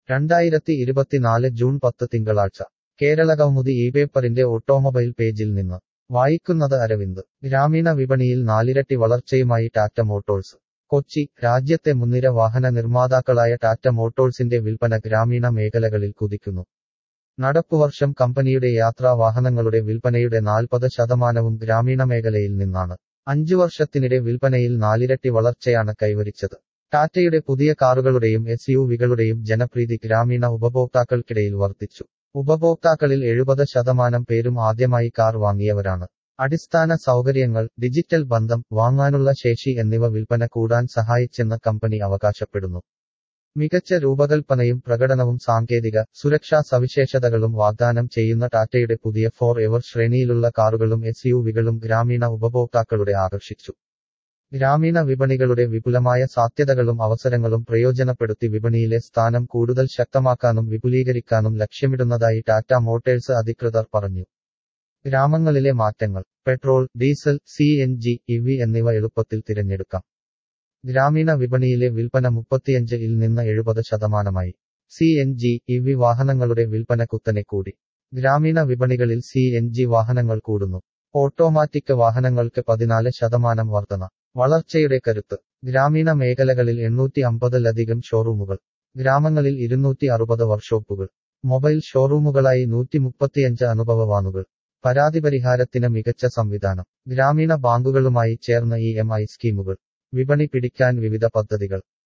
രണ്ടായിരത്തി ഇരുപത്തിനാല് ജൂൺ പത്ത് തിങ്കളാഴ്ച കേരളകൗമുദി ഈ പേപ്പറിന്റെ ഓട്ടോമൊബൈൽ പേജിൽ നിന്ന് വായിക്കുന്നത് അരവിന്ദ് ഗ്രാമീണ വിപണിയിൽ നാലിരട്ടി വളർച്ചയുമായി ടാറ്റ മോട്ടോഴ്സ് കൊച്ചി രാജ്യത്തെ മുൻനിര വാഹന നിർമ്മാതാക്കളായ ടാറ്റ മോട്ടോഴ്സിന്റെ വിൽപ്പന ഗ്രാമീണ മേഖലകളിൽ കുതിക്കുന്നു നടപ്പുവർഷം കമ്പനിയുടെ യാത്രാ വാഹനങ്ങളുടെ വിൽപ്പനയുടെ നാൽപ്പത് ശതമാനവും ഗ്രാമീണ മേഖലയിൽ നിന്നാണ് അഞ്ചു വർഷത്തിനിടെ വിൽപ്പനയിൽ നാലിരട്ടി വളർച്ചയാണ് കൈവരിച്ചത് ടാറ്റയുടെ പുതിയ കാറുകളുടെയും എസ് യു വികളുടെയും ജനപ്രീതി ഗ്രാമീണ ഉപഭോക്താക്കൾക്കിടയിൽ വർദ്ധിച്ചു ഉപഭോക്താക്കളിൽ എഴുപത് ശതമാനം പേരും ആദ്യമായി കാർ വാങ്ങിയവരാണ് അടിസ്ഥാന സൗകര്യങ്ങൾ ഡിജിറ്റൽ ബന്ധം വാങ്ങാനുള്ള ശേഷി എന്നിവ വിൽപ്പന കൂടാൻ സഹായിച്ചെന്ന് കമ്പനി അവകാശപ്പെടുന്നു മികച്ച രൂപകൽപ്പനയും പ്രകടനവും സാങ്കേതിക സുരക്ഷാ സവിശേഷതകളും വാഗ്ദാനം ചെയ്യുന്ന ടാറ്റയുടെ പുതിയ ഫോർ എവർ ശ്രേണിയിലുള്ള കാറുകളും എസ് യു വികളും ഗ്രാമീണ ഉപഭോക്താക്കളുടെ ആകർഷിച്ചു ഗ്രാമീണ വിപണികളുടെ വിപുലമായ സാധ്യതകളും അവസരങ്ങളും പ്രയോജനപ്പെടുത്തി വിപണിയിലെ സ്ഥാനം കൂടുതൽ ശക്തമാക്കാനും വിപുലീകരിക്കാനും ലക്ഷ്യമിടുന്നതായി ടാറ്റ മോട്ടേഴ്സ് അധികൃതർ പറഞ്ഞു ഗ്രാമങ്ങളിലെ മാറ്റങ്ങൾ petrol diesel C N G EV എന്നിവ എളുപ്പത്തിൽ തിരഞ്ഞെടുക്കാം ഗ്രാമീണ വിപണിയിലെ വിൽപ്പന മുപ്പത്തിയഞ്ച് ഇൽ നിന്ന് എഴുപത് ശതമാനമായി സി എൻ ജി ഇവി വാഹനങ്ങളുടെ വിൽപ്പന കുത്തനെ കൂടി ഗ്രാമീണ വിപണികളിൽ സി എൻ ജി വാഹനങ്ങൾ കൂടുന്നു ഓട്ടോമാറ്റിക് വാഹനങ്ങൾക്ക് പതിനാല് ശതമാനം വർധന വളർച്ചയുടെ കരുത്ത് ഗ്രാമീണ മേഖലകളിൽ എണ്ണൂറ്റി അമ്പതിലധികം ഷോറൂമുകൾ ഗ്രാമങ്ങളിൽ ഇരുന്നൂറ്റി അറുപത് വർക്ക്ഷോപ്പുകൾ മൊബൈൽ ഷോറൂമുകളായി നൂറ്റി മുപ്പത്തിയഞ്ച് അനുഭവ വാനുകൾ പരാതി പരിഹാരത്തിന് മികച്ച സംവിധാനം ഗ്രാമീണ ബാങ്കുകളുമായി ചേർന്ന ഇ എം ഐ സ്കീമുകൾ വിപണി പിടിക്കാൻ വിവിധ പദ്ധതികൾ